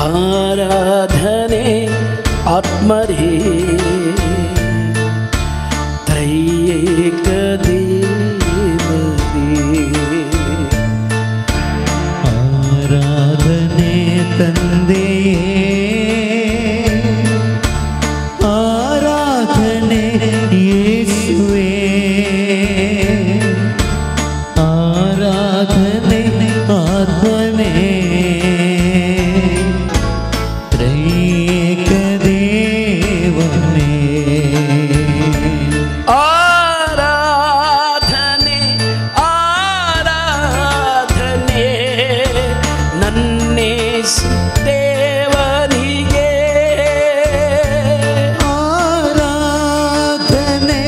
ಆರಾಧನೆ ಆತ್ಮರೇ ತ್ರೈಯೇಕ ದೇವರೇ ಆರಾಧನೆ ತಂದೆಯೇ ಆರಾಧನೆ ಯೇಸುವೇ ಆರಾಧನೆ ಆತ್ಮನೇ ತ್ರೈಕ ದೇವನೇ ಆರಾಧನೆ ಆರಾಧನೆ ನನ್ನೇಸು ದೇವನಿಗೆ ಆರಾಧನೆ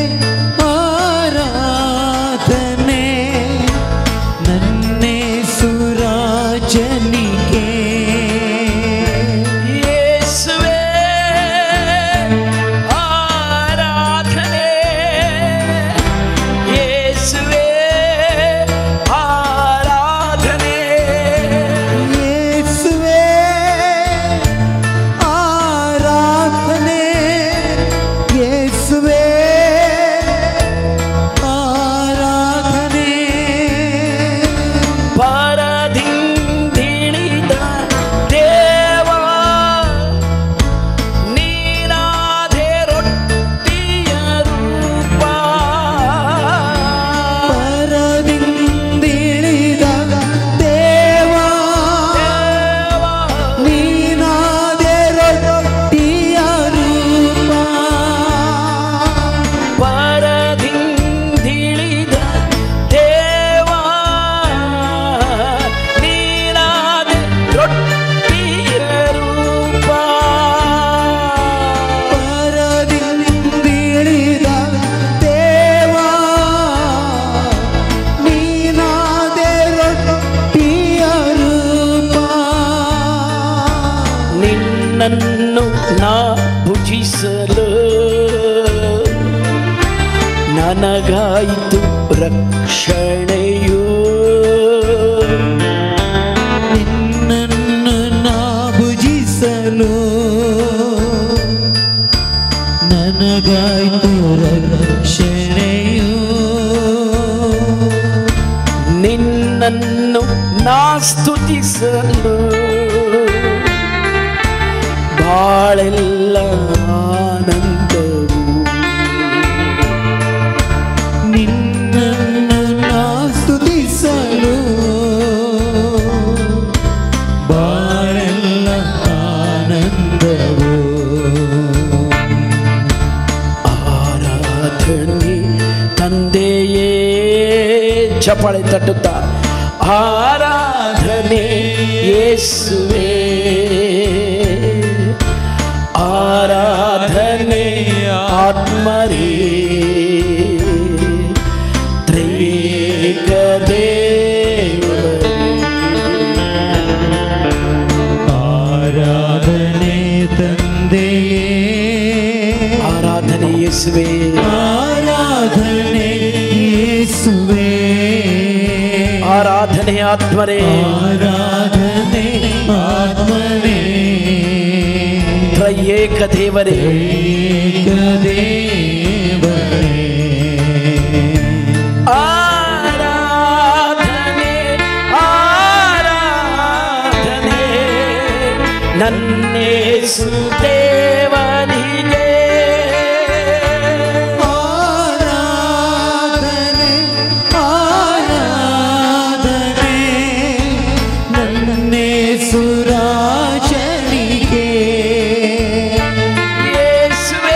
ಆರಾಧನೆ ನನ್ನೇ ಸುರಾಜನಿಗೆ ಯೇಸುವೇ ಆರಾಧನೆ ಯೇಸುವೇ ಆರಾಧನೆ ಯೇಸುವೇ ಆರಾಧನೆ ಯೇಸುವೇ ಆರಾಧನೆ ಪರದಿಂದಿಳಿದ ದೇವ ನೀನಾದೆ ರೊಟ್ಟಿಯ ರೂಪ ಪರದಿಂದಿಳಿದ ದೇವ ದೇವ ನೀನಾದೆ ರೊಟ್ಟಿಯ ರೂಪ ಪರದಿಂದಿಳಿದ ದೇವ ನೀನಾದೆ ರೊಟ್ಟಿಯ ರೂಪ ಪರದಿಂದಿಳಿದ ದೇವ ನೀನಾದೆ ರೊಟ್ಟಿಯ ರೂಪ ನಿನ್ನನ್ನು ನಾ ಭುಜಿಸಲು ನನಗಾಯಿತು ರಕ್ಷಣೆಯು ನಿನ್ನನ್ನು ನಾ ಭುಜಿಸಲು ನನಗಾಯ್ತು ರಕ್ಷಣೆಯು ನಿನ್ನನ್ನು ನಾ ಸ್ತುತಿಸಲು ಬಾಳೆಲ್ಲ ಆನಂದವು ನಿನ್ನನ್ನು ನಾ ಸ್ತುತಿಸಲು ಬಾಳೆಲ್ಲ ಆನಂದವು ಆರಾಧನೆ ತಂದೆಯೇ ಚಪಾಳೆ ತಟ್ಟುತ್ತಾ ಆರಾಧನೆ ಯೇಸುವೇ ಆರಾಧನೆ ಆತ್ಮರೇ ತ್ರೈಕ ದೇವರೇ ಆರಾಧನೆ ತಂದೆಯೇ ಆರಾಧನೆ ಯೇಸುವೇ ಆರಾಧನೆ ಯೇಸುವೇ ಆರಾಧನೆ ಆತ್ಮರೇ ಆರಾಧನೆ ಆತ್ಮನೇ ತ್ರಯೇಕ ದೇವರೇ ಏಕದೇವನೇ ಆರಾಧನೆ ಆರಾಧನೆ ನನ್ನೇಸು ದೇವನಿಗೆ ಆರಾಧನೆ ಆರಾಧನೆ ನನ್ನೇ ಸುರಾಜನಿಗೆ ಯೇಸುವೇ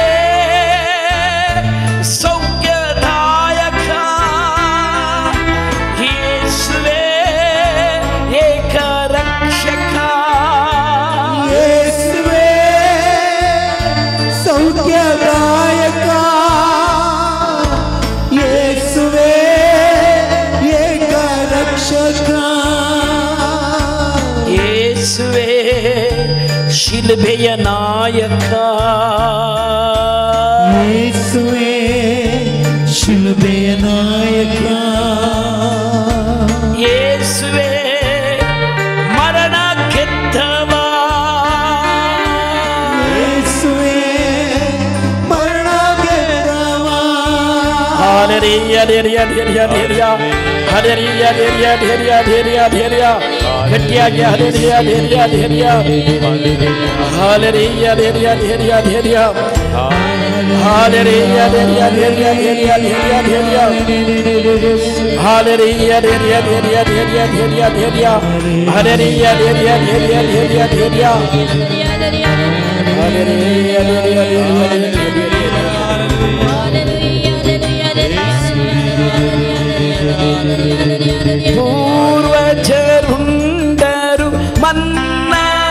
ಸೌಖ್ಯದಾಯಕ ಯೇಸುವೇ ಏಕ ರಕ್ಷಕ ಯೇಸುವೇ ಸೌಖ್ಯದಾಯಕ ಯೇಸುವೇ ಏಕ ರಕ್ಷಕ ಯೇಸುವೇ ಶಿಲ್ಬೆಯ ನಾಯಕ ಯೇಸುವೇ ಶಿಲುಬೆಯ ನಾಯಕ ಯೇಸುವೇ ಮರಣ ಗೆದ್ದವ Hallelujah, hallelujah, hallelujah, hallelujah, hallelujah, hallelujah, hallelujah, hallelujah. ಗಟ್ಟಿಯಾಗಿ hallelujah, hallelujah, hallelujah. Hallelujah, hallelujah, hallelujah, hallelujah. Hallelujah, hallelujah, hallelujah, hallelujah, hallelujah. Hallelujah, hallelujah, hallelujah, hallelujah, hallelujah. Hallelujah, hallelujah, hallelujah, hallelujah, hallelujah. Hallelujah, hallelujah, hallelujah, hallelujah. ಪೂರ್ವಜರುಂಡರು ಮನ್ನ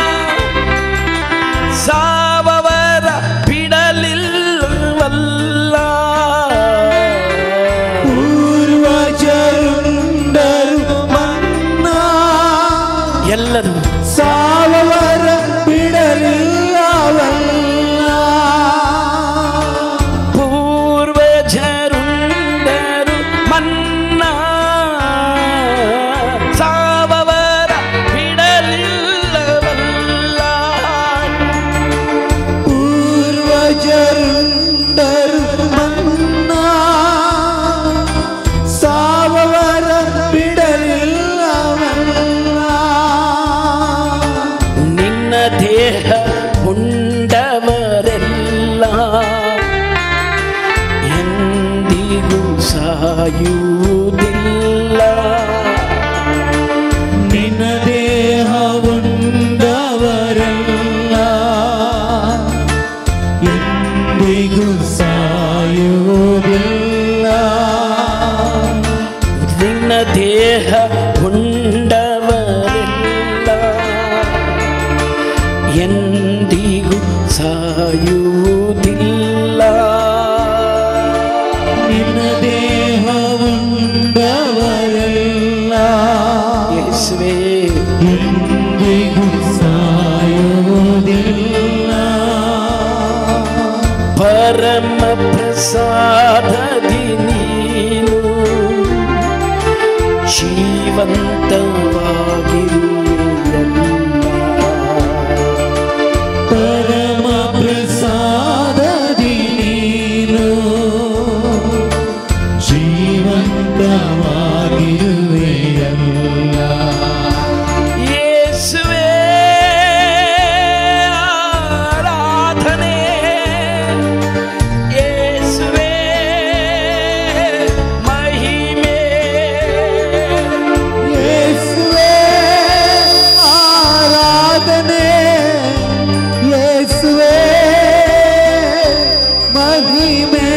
ಸಾವವರ ಬಿಡಲಿಲ್ಲವಲ್ಲ ಪೂರ್ವಜರುಂಡರು ಮನ್ನ ಎಲ್ಲರೂ ಸಾವವರ ಬಿಡಲಿಲ್ಲವಲ್ಲ ಪೂರ್ವಜರುಂಡರು ಮನ್ನ ಸಾವವರ ಬಿಡಲಿಲ್ಲವಲ್ಲ ಪೂರ್ವಜರುಂಡರು ಮನ್ನ ಸಾವವರ ಬಿಡಲಿಲ್ಲವಲ್ಲ ನಿನ್ನ ದೇಹ ಉಂಡವರೆಲ್ಲ ಎಂದಿಗೂ ಸಾಯುವುದಿಲ್ಲ ನಿನ್ನ ದೇಹ ಉಂಡವರೆಲ್ಲ ಎಂದಿಗೂ ಸಾಯುವುದಿಲ್ಲ ನಿನ್ನ ದೇಹ ಉಂಡವರೆಲ್ಲ ಎಂದಿಗೂ ಸಾಯುವುದಿಲ್ಲ ನಿನ್ನ ದೇಹ ಉಂಡವರೆಲ್ಲ ಯೇಸುವೇ ಎಂದಿಗೂ ಸಾಯುವುದಿಲ್ಲ ಪರಮ ಪ್ರಸಾದದಿ ನೀನು ಜೀವಂತವಾಗಿರುವುದಲ್ಲ ಪರಮ ಪ್ರಸಾದದಿ ನೀನು ಜೀವಂತವಾಗಿರುವೆಯಲ್ಲ ಯೇಸುವೇ ಆರಾಧನೆ ಯೇಸುವೇ ಮಹಿಮೆ ಯೇಸುವೇ ಆರಾಧನೆ ಯೇಸುವೇ ಮಹಿಮೆ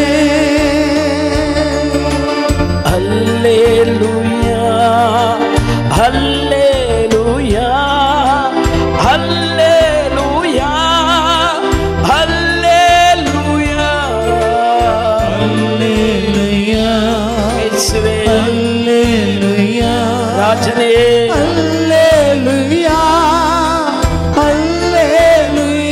hallelujah hallelujah hallelujah hallelujah hallelujah ಯೇಸುವೇ ಹಲ್ಲೆಲೂಯ ರಾಜನೇ ಹಲ್ಲೆಲೂಯ ಹಲ್ಲೆಲೂಯ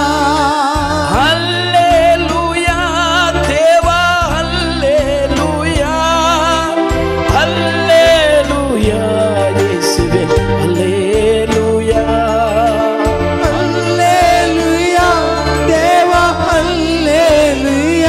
ಹಲ್ಲೇಲೂಯ ದೇವ ಹಲ್ಲೇಲೂಯ ಹಲ್ಲೇಲೂಯ ಯೇಸುವೆ ಹಲ್ಲೇಲೂಯ ಹಲ್ಲೆಲೂಯ ದೇವ ಹಲ್ಲೆಲೂಯ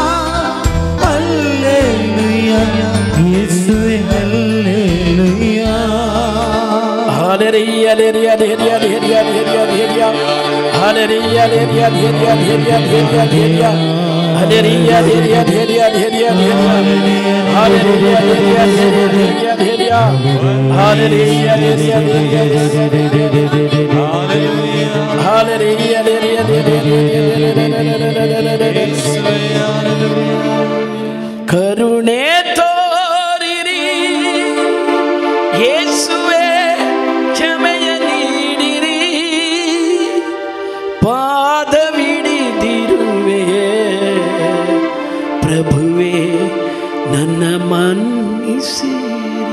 ಹಲ್ಲೆಲೂಯ ಯೇಸುವೆ hallelujah Hallelujah, hallelujah, hallelujah, hallelujah, hallelujah. Hallelujah, hallelujah, hallelujah, hallelujah, hallelujah. Hallelujah, hallelujah, hallelujah, hallelujah. Hallelujah, hallelujah, hallelujah, hallelujah. Hallelujah, hallelujah, hallelujah. Hallelujah, hallelujah, hallelujah. ಕರುಣೆ ತೋರಿರಿ ಯೇಸುವೆ ಕ್ಷಮೆಯ ನೀಡಿರಿ ಪಾದವಿಡಿದಿರುವೆ ಪ್ರಭುವೇ ನನ್ನ ಮನ್ನಿಸಿರಿ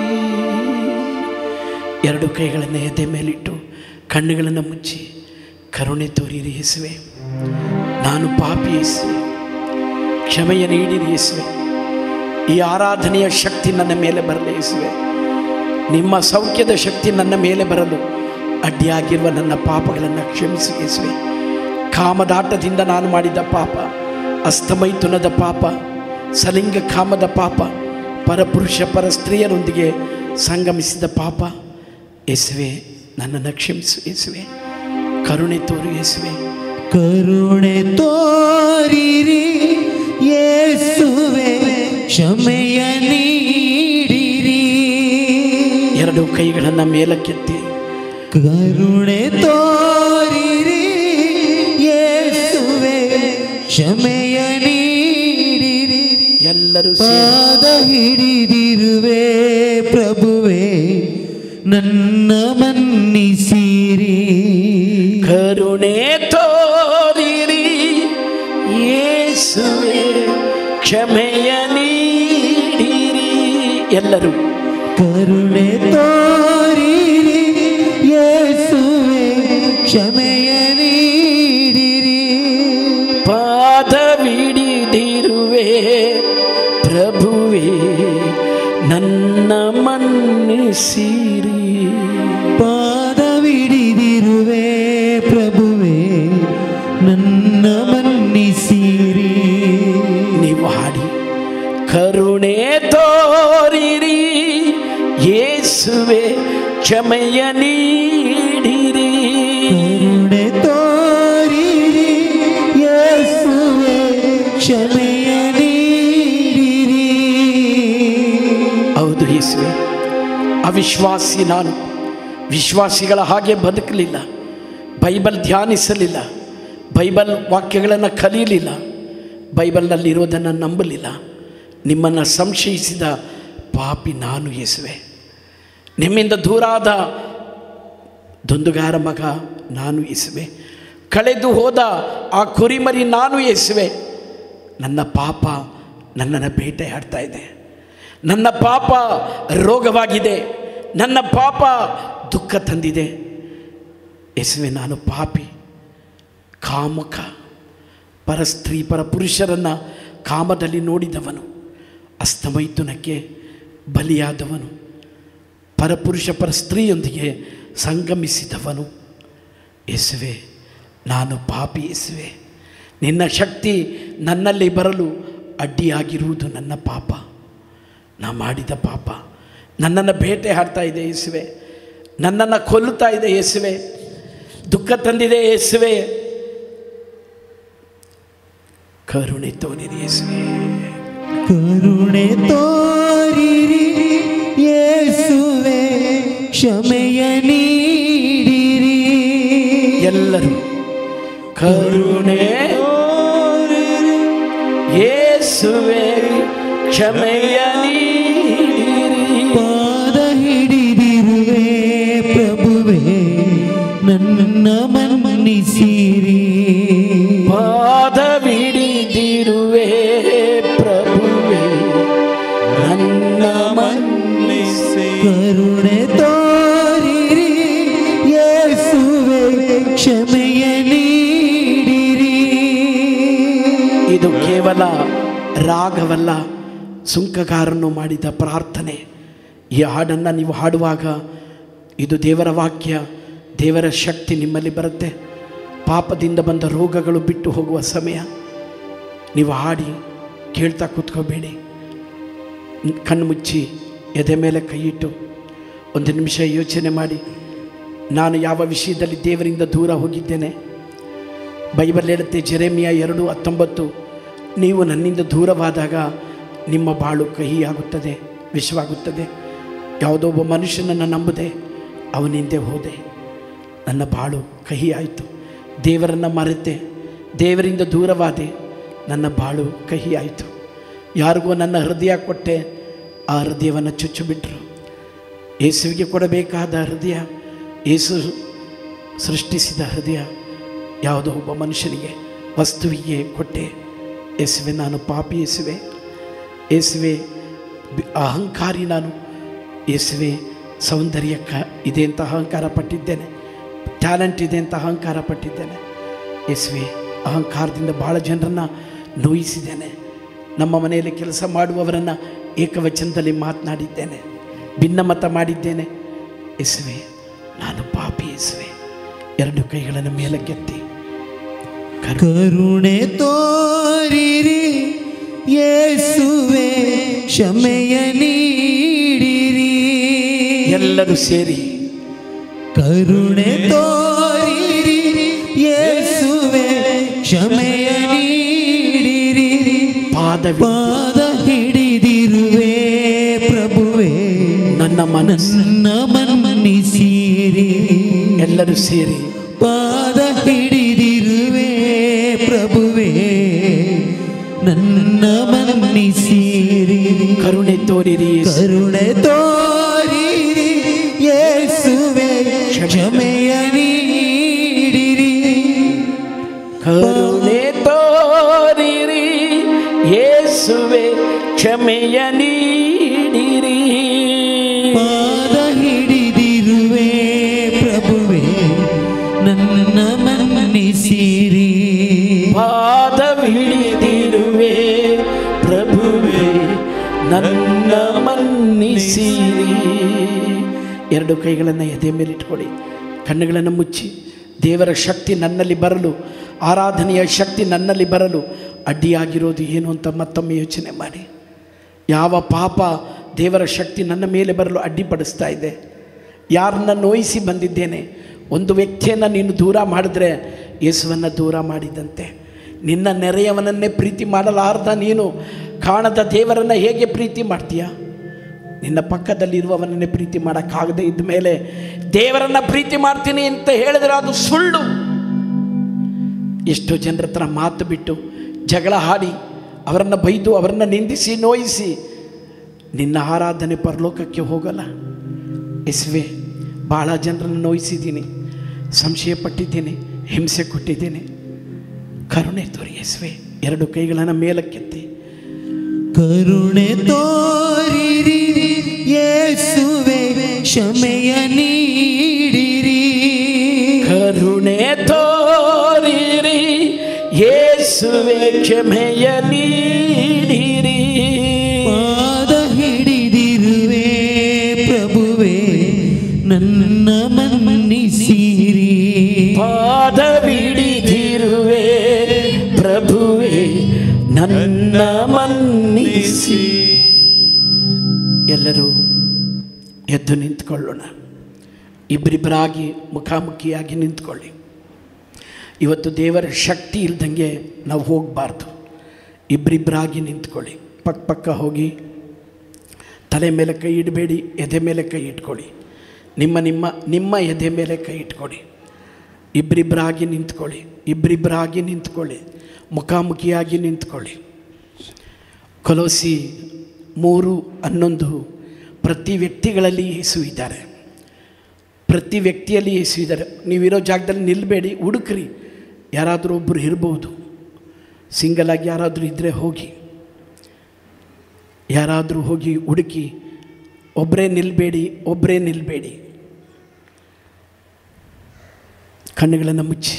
ಎರಡು ಕೈಗಳನ್ನು ಎದೆ ಮೇಲಿಟ್ಟು ಕಣ್ಣುಗಳನ್ನು ಮುಚ್ಚಿ ಕರುಣೆ ತೋರಿರಿ ಯೇಸುವೆ ನಾನು ಪಾಪಿ ಯೇಸುವೆ ಕ್ಷಮೆಯ ನೀಡಿರಿ ಯೇಸುವೆ ಈ ಆರಾಧನೆಯ ಶಕ್ತಿ ನನ್ನ ಮೇಲೆ ಬರಲಿ ಯೇಸುವೆ ನಿಮ್ಮ ಸೌಖ್ಯದ ಶಕ್ತಿ ನನ್ನ ಮೇಲೆ ಬರಲು ಅಡ್ಡಿಯಾಗಿರುವ ನನ್ನ ಪಾಪಗಳನ್ನು ಕ್ಷಮಿಸಿ ಯೇಸುವೆ ಕಾಮದಾಟದಿಂದ ನಾನು ಮಾಡಿದ ಪಾಪ ಅಸ್ತಮೈಥುನದ ಪಾಪ ಸಲಿಂಗ ಕಾಮದ ಪಾಪ ಪರಪುರುಷ ಪರ ಸ್ತ್ರೀಯರೊಂದಿಗೆ ಸಂಗಮಿಸಿದ ಪಾಪ ಯೇಸುವೆ ನನ್ನನ್ನು ಕ್ಷಮಿಸು ಯೇಸುವೆ ಕರುಣೆ ತೋರು ಯೇಸುವೆ ಕರುಣೆ ತೋರಿರಿ ಯೇಸುವೆ ಕ್ಷಮೆಯ ನೀಡಿರಿ ಎರಡು ಕೈಗಳನ್ನು ಮೇಲಕ್ಕೆತ್ತಿ ಕರುಣೆ ತೋರಿರಿ ಯೇಸುವೆ ಕ್ಷಮೆಯ ನೀಡಿರಿ ಎಲ್ಲರೂ ಸೇರಿ ಪಾದ ಹಿಡಿದಿರುವೆ ಪ್ರಭುವೆ ನನ್ನ ಮನ್ನಿಸಿರಿ ಕರುಣೆ ತೋರಿರಿ ಯೇಸುವೆ ಕ್ಷಮೆಯ ನೀಡಿರಿ ಎಲ್ಲರೂ ಕರುಣೆ ತೋರಿರಿ ಯೇಸುವೆ ಕ್ಷಮೆಯ ನೀಡಿರಿ ಪಾದವಿಡಿದಿರುವೆ ಪ್ರಭುವೇ ನನ್ನ ಮನ್ನಿಸಿರಿ ಪಾದವಿಡಿದಿರುವೆ ಪ್ರಭುವೆ ನನ್ನ ಮನ್ನಿಸಿರಿ ನೀವು ಹಾಡಿ ಕರುಣೆ ತೋರಿರಿ ಯೇಸುವೆ ಕ್ಷಮೆಯ ನೀಡಿರಿ ಕರುಣೆ ತೋರಿರಿ ಯೇಸುವೆ ಕ್ಷಮೆಯ ನೀಡಿರಿ ಹೌದು ಯೇಸುವೆ ಅವಿಶ್ವಾಸಿ ನಾನು ವಿಶ್ವಾಸಿಗಳ ಹಾಗೆ ಬದುಕಲಿಲ್ಲ ಬೈಬಲ್ ಧ್ಯಾನಿಸಲಿಲ್ಲ ಬೈಬಲ್ ವಾಕ್ಯಗಳನ್ನು ಕಲಿಯಲಿಲ್ಲ ಬೈಬಲ್ನಲ್ಲಿರೋದನ್ನು ನಂಬಲಿಲ್ಲ ನಿಮ್ಮನ್ನು ಸಂಶಯಿಸಿದ ಪಾಪಿ ನಾನು ಯೇಸುವೆ ನಿಮ್ಮಿಂದ ದೂರಾದ ದುಂದುಗಾರ ಮಗ ನಾನು ಯೇಸುವೆ ಕಳೆದು ಹೋದ ಆ ಕುರಿಮರಿ ನಾನು ಯೇಸುವೆ ನನ್ನ ಪಾಪ ನನ್ನನ್ನು ಬೇಟೆಯಾಡ್ತಾ ಇದೆ ನನ್ನ ಪಾಪ ರೋಗವಾಗಿದೆ ನನ್ನ ಪಾಪ ದುಃಖ ತಂದಿದೆ ಯೇಸುವೆ ನಾನು ಪಾಪಿ ಕಾಮುಕ ಪರ ಸ್ತ್ರೀ ಪರ ಪುರುಷರನ್ನು ಕಾಮದಲ್ಲಿ ನೋಡಿದವನು ಅಸ್ತಮೈಥುನಕ್ಕೆ ಬಲಿಯಾದವನು ಪರಪುರುಷ ಪರ ಸ್ತ್ರೀಯೊಂದಿಗೆ ಸಂಗಮಿಸಿದವನು ಯೇಸುವೆ ನಾನು ಪಾಪಿ ಯೇಸುವೆ ನಿನ್ನ ಶಕ್ತಿ ನನ್ನಲ್ಲಿ ಬರಲು ಅಡ್ಡಿಯಾಗಿರುವುದು ನನ್ನ ಪಾಪ ನಾ ಮಾಡಿದ ಪಾಪ ನನ್ನನ್ನು ಬೇಟೆ ಹಾಡ್ತಾ ಇದೆ ಯೇಸುವೆ ನನ್ನನ್ನು ಕೊಲ್ಲುತ್ತಾ ಇದೆ ಯೇಸುವೆ ದುಃಖ ತಂದಿದೆ ಯೇಸುವೆ ಕರುಣೆ ತೋರಿರಿ ಯೇಸುವೆ ಕರುಣೆ ತೋರಿರಿ ಯೇಸುವೆ ಕ್ಷಮೆಯ ನೀಡಿರಿ ಎಲ್ಲರೂ ಕರುಣೆ ಯೇಸುವೆ ಕ್ಷಮೆಯ ನೀಡಿರಿ ಪಾದ ಹಿಡಿದಿರುವೆ ಪ್ರಭುವೆ ನನ್ನ ಮನ್ನಿಸಿರಿ ಪಾದವಿಡಿದಿರುವೆ ಪ್ರಭುವೆ ನನ್ನ ಮನ್ನಿಸಿ ಕರುಣೆ ತೋರಿರಿ ಯೇಸುವೆ ಕ್ಷಮೆಯ ನೀಡಿರಿ ಇದು ಕೇವಲ ರಾಗವಲ್ಲ ಸುಂಕಗಾರನು ಮಾಡಿದ ಪ್ರಾರ್ಥನೆ ಈ ಹಾಡನ್ನು ನೀವು ಹಾಡುವಾಗ ಇದು ದೇವರ ವಾಕ್ಯ ದೇವರ ಶಕ್ತಿ ನಿಮ್ಮಲ್ಲಿ ಬರುತ್ತೆ ಪಾಪದಿಂದ ಬಂದ ರೋಗಗಳು ಬಿಟ್ಟು ಹೋಗುವ ಸಮಯ ನೀವು ಹಾಡಿ ಕೇಳ್ತಾ ಕೂತ್ಕೋಬೇಡಿ ಕಣ್ಣು ಮುಚ್ಚಿ ಎದೆ ಮೇಲೆ ಕೈಯಿಟ್ಟು ಒಂದು ನಿಮಿಷ ಯೋಚನೆ ಮಾಡಿ ನಾನು ಯಾವ ವಿಷಯದಲ್ಲಿ ದೇವರಿಂದ ದೂರ ಹೋಗಿದ್ದೇನೆ ಬೈಬಲ್ ಹೇಳುತ್ತೆ ಜೆರೆಮಿಯ ಎರಡು ಹತ್ತೊಂಬತ್ತು ನೀವು ನನ್ನಿಂದ ದೂರವಾದಾಗ ನಿಮ್ಮ ಬಾಳು ಕಹಿಯಾಗುತ್ತದೆ ವಿಷವಾಗುತ್ತದೆ ಯಾವುದೋ ಒಬ್ಬ ಮನುಷ್ಯನನ್ನು ನಂಬದೆ ಅವನಿಂದೆ ಹೋದೆ ನನ್ನ ಬಾಳು ಕಹಿ ಆಯಿತು ದೇವರನ್ನು ಮರೆತೆ ದೇವರಿಂದ ದೂರವಾದೆ ನನ್ನ ಬಾಳು ಕಹಿ ಆಯಿತು ಯಾರಿಗೋ ನನ್ನ ಹೃದಯ ಕೊಟ್ಟೆ ಆ ಹೃದಯವನ್ನು ಚುಚ್ಚಿಬಿಟ್ರು ಯೇಸುವಿಗೆ ಕೊಡಬೇಕಾದ ಹೃದಯ ಯೇಸು ಸೃಷ್ಟಿಸಿದ ಹೃದಯ ಯಾವುದೋ ಒಬ್ಬ ಮನುಷ್ಯನಿಗೆ ವಸ್ತುವಿಗೆ ಕೊಟ್ಟೆ ಯೇಸುವೆ ನಾನು ಪಾಪಿ ಯೇಸುವೆ ಯೇಸುವೆ ಬಿ- ಅಹಂಕಾರಿ ನಾನು ಯೇಸುವೆ ಸೌಂದರ್ಯ ಕ ಇದೆ ಅಂತ ಅಹಂಕಾರ ಪಟ್ಟಿದ್ದೇನೆ ಟ್ಯಾಲೆಂಟ್ ಇದೆ ಅಂತ ಅಹಂಕಾರ ಪಟ್ಟಿದ್ದೇನೆ ಯೇಸುವೆ ಅಹಂಕಾರದಿಂದ ಭಾಳ ಜನರನ್ನು ನೋಯಿಸಿದ್ದೇನೆ ನಮ್ಮ ಮನೆಯಲ್ಲಿ ಕೆಲಸ ಮಾಡುವವರನ್ನು ಏಕವಚನದಲ್ಲಿ ಮಾತನಾಡಿದ್ದೇನೆ ಭಿನ್ನಮತ ಮಾಡಿದ್ದೇನೆ ಯೇಸುವೆ ನಾನು ಪಾಪಿ ಯೇಸುವೆ ಎರಡು ಕೈಗಳನ್ನು ಮೇಲಕ್ಕೆತ್ತಿ ಕರು ಕರುಣೆ ತೋರಿರಿ ಯೇಸುವೆ ಕ್ಷಮೆಯ ನೀಡಿರಿ ಎಲ್ಲರೂ ಸೇರಿ ಕರುಣೆ ತೋರಿರಿ ಯೇಸುವೆ ಕ್ಷಮೆಯ ನೀಡಿರಿ ಪಾದವಿ ಪಾದ ಹಿಡಿದಿರುವೆ ಪ್ರಭುವೆ ನನ್ನ ಮನಸ್ಸು ನನ್ನ ಮನ್ನಿಸಿರಿ ಎಲ್ಲರೂ ಸೇರಿ ಪಾದ ಹಿಡಿದಿರುವೆ ಪ್ರಭುವೆ ನನ್ನ ಮನ್ನಿಸಿರಿ ಕರುಣೆ ತೋರಿರಿ ಯೇಸು. ಕರುಣೆ ತೋರಿರಿ ಯೇಸುವೆ ಕ್ಷಮೆಯ ನೀಡಿರಿ ಕರುಣೆ ತೋರಿರಿ ಯೇಸುವೆ ಕ್ಷಮೆಯ ನೀಡಿರಿ ಪಾದ ಹಿಡಿದಿರುವೆ ಪ್ರಭುವೆ ನನ್ನ ಮನ್ನಿಸಿರಿ ಪಾದ ಹಿಡಿದಿರುವೆ ಪ್ರಭುವೆ ನನ್ನ ಮನ್ನಿಸಿರಿ ಎರಡು ಕೈಗಳನ್ನು ಎದೆ ಮೇಲಿಟ್ಕೊಳ್ಳಿ ಕಣ್ಣುಗಳನ್ನು ಮುಚ್ಚಿ ದೇವರ ಶಕ್ತಿ ನನ್ನಲ್ಲಿ ಬರಲು ಆರಾಧನೆಯ ಶಕ್ತಿ ನನ್ನಲ್ಲಿ ಬರಲು ಅಡ್ಡಿಯಾಗಿರೋದು ಏನು ಅಂತ ಮತ್ತೊಮ್ಮೆ ಯೋಚನೆ ಮಾಡಿ ಯಾವ ಪಾಪ ದೇವರ ಶಕ್ತಿ ನನ್ನ ಮೇಲೆ ಬರಲು ಅಡ್ಡಿಪಡಿಸ್ತಾ ಇದೆ ಯಾರನ್ನ ನೋಯಿಸಿ ಬಂದಿದ್ದೇನೆ ಒಂದು ವ್ಯಕ್ತಿಯನ್ನು ನೀನು ದೂರ ಮಾಡಿದ್ರೆ ಯೇಸುವನ್ನು ದೂರ ಮಾಡಿದಂತೆ ನಿನ್ನ ನೆರೆಯವನನ್ನೇ ಪ್ರೀತಿ ಮಾಡಲಾರ್ದ ನೀನು ಕಾಣದ ದೇವರನ್ನು ಹೇಗೆ ಪ್ರೀತಿ ಮಾಡ್ತೀಯ ನಿನ್ನ ಪಕ್ಕದಲ್ಲಿರುವವನನ್ನೇ ಪ್ರೀತಿ ಮಾಡೋಕ್ಕಾಗದೇ ಇದ್ದ ಮೇಲೆ ದೇವರನ್ನು ಪ್ರೀತಿ ಮಾಡ್ತೀನಿ ಅಂತ ಹೇಳಿದ್ರೆ ಅದು ಸುಳ್ಳು ಎಷ್ಟೋ ಜನರ ಹತ್ರ ಮಾತು ಬಿಟ್ಟು ಜಗಳ ಹಾಡಿ ಅವರನ್ನು ಬೈದು ಅವರನ್ನು ನಿಂದಿಸಿ ನೋಯಿಸಿ ನಿನ್ನ ಆರಾಧನೆ ಪರಲೋಕಕ್ಕೆ ಹೋಗಲ್ಲ ಎಸ್ವೆ ಭಾಳ ಜನರನ್ನು ನೋಯಿಸಿದ್ದೀನಿ ಸಂಶಯ ಪಟ್ಟಿದ್ದೀನಿ ಹಿಂಸೆ ಕೊಟ್ಟಿದ್ದೀನಿ ಕರುಣೆ ತೋರಿ ಎಸ್ವೆ ಎರಡು ಕೈಗಳನ್ನು ಮೇಲಕ್ಕೆತ್ತಿ ಕರುಣೆ ತೋರಿರಿ ಯೇಸುವೆ ಕ್ಷಮೆಯ ನೀಡಿರಿ ಕರುಣೆ ತೋರಿರಿ ಯೇಸುವೆ ಕ್ಷಮೆಯ ನೀಡಿರಿ ಪಾದ ಹಿಡಿದಿರುವೆ ಪ್ರಭುವೆ ನನ್ನ ಮನ್ನಿಸಿರಿ ಪಾದವಿಡಿದಿರುವೆ ಪ್ರಭುವೆ ನನ್ನ ಮನ್ನಿಸಿ ಎಲ್ಲರೂ ಎದ್ದು ನಿಂತ್ಕೊಳ್ಳೋಣ ಇಬ್ಬರಿಬ್ಬರಾಗಿ ಮುಖಾಮುಖಿಯಾಗಿ ನಿಂತ್ಕೊಳ್ಳಿ ಇವತ್ತು ದೇವರ ಶಕ್ತಿ ಇಲ್ದಂಗೆ ನಾವು ಹೋಗಬಾರ್ದು ಇಬ್ಬರಿಬ್ಬರಾಗಿ ನಿಂತ್ಕೊಳ್ಳಿ ಪಕ್ಕ ಪಕ್ಕ ಹೋಗಿ ತಲೆ ಮೇಲೆ ಕೈ ಇಡಬೇಡಿ ಎದೆ ಮೇಲೆ ಕೈ ಇಟ್ಕೊಳ್ಳಿ ನಿಮ್ಮ ನಿಮ್ಮ ನಿಮ್ಮ ಎದೆ ಮೇಲೆ ಕೈ ಇಟ್ಕೊಳ್ಳಿ ಇಬ್ಬರಿಬ್ಬರಾಗಿ ನಿಂತ್ಕೊಳ್ಳಿ ಇಬ್ಬರಿಬ್ಬರಾಗಿ ನಿಂತ್ಕೊಳ್ಳಿ ಮುಖಾಮುಖಿಯಾಗಿ ನಿಂತ್ಕೊಳ್ಳಿ ಕೊಲೋಸಿ ಮೂರು ಹನ್ನೊಂದು ಪ್ರತಿ ವ್ಯಕ್ತಿಗಳಲ್ಲಿ ಯೇಸು ಇದ್ದಾರೆ ಪ್ರತಿ ವ್ಯಕ್ತಿಯಲ್ಲಿ ಯೇಸು ಇದ್ದಾರೆ ನೀವಿರೋ ಜಾಗದಲ್ಲಿ ನಿಲ್ಲಬೇಡಿ ಹುಡುಕ್ರಿ ಯಾರಾದರೂ ಒಬ್ಬರು ಇರ್ಬೋದು ಸಿಂಗಲ್ ಆಗಿ ಯಾರಾದರೂ ಇದ್ದರೆ ಹೋಗಿ ಯಾರಾದರೂ ಹೋಗಿ ಹುಡುಕಿ ಒಬ್ಬರೇ ನಿಲ್ಲಬೇಡಿ ಒಬ್ಬರೇ ನಿಲ್ಲಬೇಡಿ ಕಣ್ಣುಗಳನ್ನು ಮುಚ್ಚಿ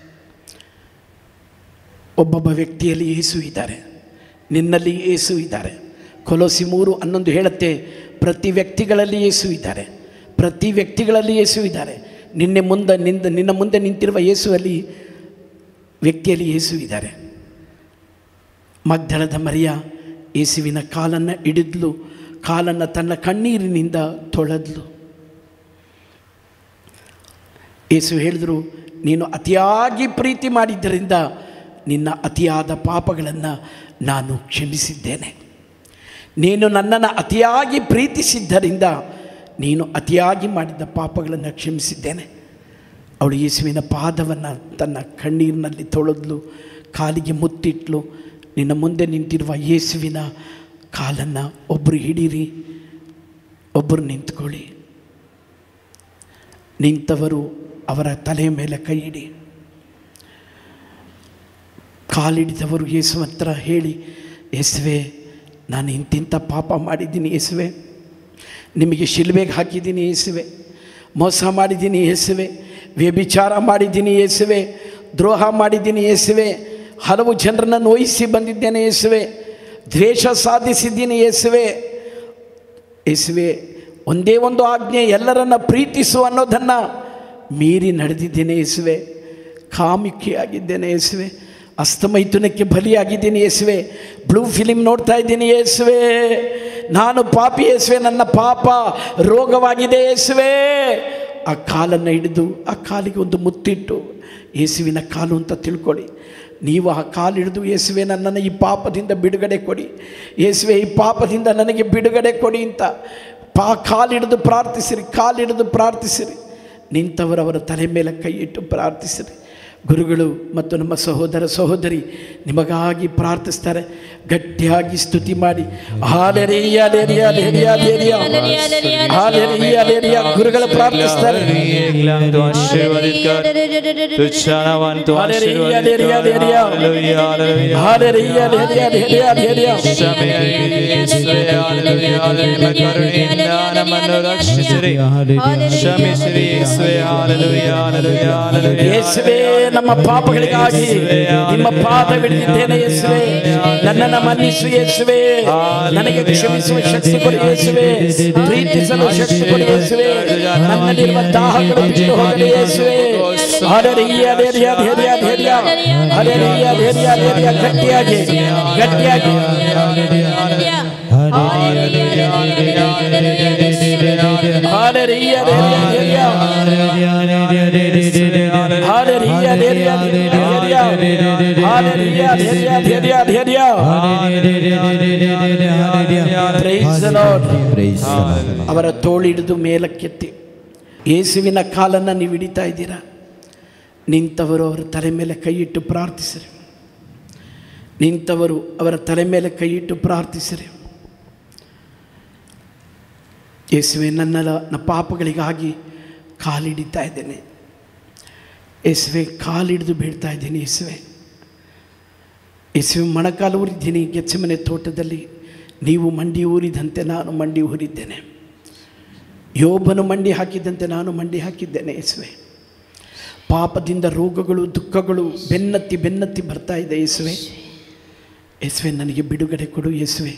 ಒಬ್ಬೊಬ್ಬ ವ್ಯಕ್ತಿಯಲ್ಲಿ ಏಸು ಇದ್ದಾರೆ ನಿನ್ನಲ್ಲಿ ಏಸು ಇದ್ದಾರೆ ಕೊಲೋಸಿ ಮೂರು ಹನ್ನೊಂದು ಹೇಳುತ್ತೆ ಪ್ರತಿ ವ್ಯಕ್ತಿಗಳಲ್ಲಿ ಏಸು ಇದ್ದಾರೆ ಪ್ರತಿ ವ್ಯಕ್ತಿಗಳಲ್ಲಿ ಏಸು ಇದ್ದಾರೆ ನಿನ್ನೆ ಮುಂದೆ ನಿಂದ ನಿನ್ನ ಮುಂದೆ ನಿಂತಿರುವ ಯೇಸುವಲ್ಲಿ ವ್ಯಕ್ತಿಯಲ್ಲಿ ಯೇಸು ಇದ್ದಾರೆ ಮಗ್ದಳದ ಮರಿಯ ಯೇಸುವಿನ ಕಾಲನ್ನು ಹಿಡಿದ್ಲು ಕಾಲನ್ನು ತನ್ನ ಕಣ್ಣೀರಿನಿಂದ ತೊಳೆದ್ಲು ಯೇಸು ಹೇಳಿದರು ನೀನು ಅತಿಯಾಗಿ ಪ್ರೀತಿ ಮಾಡಿದ್ದರಿಂದ ನಿನ್ನ ಅತಿಯಾದ ಪಾಪಗಳನ್ನು ನಾನು ಕ್ಷಮಿಸಿದ್ದೇನೆ ನೀನು ನನ್ನನ್ನು ಅತಿಯಾಗಿ ಪ್ರೀತಿಸಿದ್ದರಿಂದ ನೀನು ಅತಿಯಾಗಿ ಮಾಡಿದ ಪಾಪಗಳನ್ನು ಕ್ಷಮಿಸಿದ್ದೇನೆ ಅವಳು ಯೇಸುವಿನ ಪಾದವನ್ನು ತನ್ನ ಕಣ್ಣೀರಿನಲ್ಲಿ ತೊಳೆದ್ಲು ಕಾಲಿಗೆ ಮುತ್ತಿಟ್ಲು ನಿನ್ನ ಮುಂದೆ ನಿಂತಿರುವ ಯೇಸುವಿನ ಕಾಲನ್ನು ಒಬ್ಬರು ಹಿಡೀರಿ ಒಬ್ಬರು ನಿಂತ್ಕೊಳ್ಳಿ ನಿಂತವರು ಅವರ ತಲೆ ಮೇಲೆ ಕೈ ಇಡಿ ಕಾಲಿಡಿದವರು ಯೇಸು ಹತ್ರ ಹೇಳಿ ಯೇಸುವೆ ನಾನು ಇಂತಿಂಥ ಪಾಪ ಮಾಡಿದ್ದೀನಿ ಯೇಸುವೆ ನಿಮಗೆ ಶಿಲ್ಬೆಗೆ ಹಾಕಿದ್ದೀನಿ ಯೇಸುವೆ ಮೋಸ ಮಾಡಿದ್ದೀನಿ ಯೇಸುವೆ ವ್ಯಭಿಚಾರ ಮಾಡಿದ್ದೀನಿ ಯೇಸುವೆ ದ್ರೋಹ ಮಾಡಿದ್ದೀನಿ ಯೇಸುವೆ ಹಲವು ಜನರನ್ನು ನೋಯಿಸಿ ಬಂದಿದ್ದೇನೆ ಯೇಸುವೆ ದ್ವೇಷ ಸಾಧಿಸಿದ್ದೀನಿ ಯೇಸುವೆ ಯೇಸುವೆ ಒಂದೇ ಒಂದು ಆಜ್ಞೆ ಎಲ್ಲರನ್ನ ಪ್ರೀತಿಸು ಅನ್ನೋದನ್ನು ಮೀರಿ ನಡೆದಿದ್ದೇನೆ ಯೇಸುವೆ ಕಾಮಿಕೆಯಾಗಿದ್ದೇನೆ ಯೇಸುವೆ ಅಸ್ತಮೈಥುನಕ್ಕೆ ಬಲಿಯಾಗಿದ್ದೀನಿ ಯೇಸುವೆ ಬ್ಲೂ ಫಿಲಿಮ್ ನೋಡ್ತಾ ಇದ್ದೀನಿ ಯೇಸುವೆ ನಾನು ಪಾಪಿ ಯೇಸುವೆ ನನ್ನ ಪಾಪ ರೋಗವಾಗಿದೆ ಯೇಸುವೆ ಆ ಕಾಲನ್ನು ಹಿಡಿದು ಆ ಕಾಲಿಗೆ ಒಂದು ಮುತ್ತಿಟ್ಟು ಯೇಸುವಿನ ಕಾಲು ಅಂತ ತಿಳ್ಕೊಳ್ಳಿ ನೀವು ಆ ಕಾಲು ಹಿಡಿದು ಯೇಸುವೆ ನನ್ನನ್ನು ಈ ಪಾಪದಿಂದ ಬಿಡುಗಡೆ ಕೊಡಿ ಯೇಸುವೆ ಈ ಪಾಪದಿಂದ ನನಗೆ ಬಿಡುಗಡೆ ಕೊಡಿ ಅಂತ ಪಾ ಕಾಲಿಡಿದು ಪ್ರಾರ್ಥಿಸಿರಿ ಕಾಲಿಡಿದು ಪ್ರಾರ್ಥಿಸಿರಿ ನಿಂತವರವರ ತಲೆ ಮೇಲೆ ಕೈ ಇಟ್ಟು ಪ್ರಾರ್ಥಿಸಿರಿ ಗುರುಗಳು ಮತ್ತು ನಮ್ಮ ಸಹೋದರ ಸಹೋದರಿ ನಿಮಗಾಗಿ ಪ್ರಾರ್ಥಿಸ್ತಾರೆ ಗಟ್ಟಿಯಾಗಿ ಸ್ತುತಿ ಮಾಡಿ ಹಾಲೆರಿಯ ಲೆರಿಯ ಲೆರಿಯ ಲೆರಿಯ ಹಾಲೆರಿಯ ಲೆರಿಯ ಗುರುಗಳು ಪ್ರಾರ್ಥಿಸ್ತಾರೆ एकला तो आशीर्वादित कर तुच्छानावान तो हालेलुया, आशीर्वादित हालेलुया, कर हालेलुया। हालेलुया हालेलुया ಹಾಲೆರಿಯ ಲೆರಿಯ ಲೆರಿಯ ಲೆರಿಯ ಶಮೆ ಯೇಸುವೆ ಹಾಲೆಲುಯಾ ಹಾಲೆಲುಯಾ ಕರುಣೆಯಿಂದ ನಮ್ಮನ್ನು ರಕ್ಷಿಸಿರಿ ಶಮೆ ಶ್ರೀ ಯೇಸುವೆ ಹಾಲೆಲುಯಾ ಹಾಲೆಲುಯಾ ಹಾಲೆಲುಯಾ ಯೇಸುವೆ ನಮ್ಮ ಪಾಪಗಳಿಗಾಗಿ ನಿಮ್ಮ ಪಾದವಿಡಿದ್ದೇನೆ ಯೇಸುವೆ ನನ್ನನ್ನು ಮನ್ನಿಸು ಯೇಸುವೆ ನನಗೆ ಕ್ಷಮಿಸುವ ಶಕ್ತಿ ಕೊಡಿ ಯೇಸುವೆ ಪ್ರೀತಿಸಲು ಶಕ್ತಿ ಕೊಡಿ ಯೇಸುವೆ ನನ್ನಲ್ಲಿರುವ ದಾಹಗಳು ಬಿಟ್ಟು ಹೋಗಲಿ ಯೇಸುವೆ hallelujah, hallelujah, hallelujah, hallelujah. Hallelujah, hallelujah, hallelujah. ಗಟ್ಟಿಯಾಗಿ ಗಟ್ಟಿಯಾಗಿ hallelujah, hallelujah, hallelujah. Hallelujah, hallelujah, hallelujah. Hallelujah, hallelujah, hallelujah, hallelujah. Praise the Lord. ಅವರ ತೋಳಿಡಿದು ಮೇಲಕ್ಕೆತ್ತಿ ಯೇಸುವಿನ ಕಾಲನ್ನು ನೀವು ಹಿಡಿತಾ ಇದ್ದೀರಾ ನಿಂತವರು ಅವರ ತಲೆ ಮೇಲೆ ಕೈಯಿಟ್ಟು ಪ್ರಾರ್ಥಿಸಿರಿ ನಿಂತವರು ಅವರ ತಲೆ ಮೇಲೆ ಕೈಯಿಟ್ಟು ಪ್ರಾರ್ಥಿಸಿರಿ ಯೇಸುವೆ ನನ್ನ ನನ್ನ ಪಾಪಗಳಿಗಾಗಿ ಕಾಲಿಡಿತಾ ಇದ್ದೇನೆ ಯೇಸುವೆ ಕಾಲಿಡಿದು ಬೀಳ್ತಾ ಇದ್ದೀನಿ ಯೇಸುವೆ ಯೇಸುವೆ ಮೊಣಕಾಲು ಊರಿದ್ದೀನಿ ಗೆಚ್ಚಮನೆ ತೋಟದಲ್ಲಿ ನೀವು ಮಂಡಿ ಊರಿದಂತೆ ನಾನು ಮಂಡಿ ಊರಿದ್ದೇನೆ ಯೋಬನು ಮಂಡಿ ಹಾಕಿದ್ದಂತೆ ನಾನು ಮಂಡಿ ಹಾಕಿದ್ದೇನೆ ಯೇಸುವೆ ಪಾಪದಿಂದ ರೋಗಗಳು ದುಃಖಗಳು ಬೆನ್ನತ್ತಿ ಬೆನ್ನತ್ತಿ ಬರ್ತಾ ಇದೆ ಯೇಸುವೆ ಯೇಸುವೆ ನನಗೆ ಬಿಡುಗಡೆ ಕೊಡು ಯೇಸುವೆ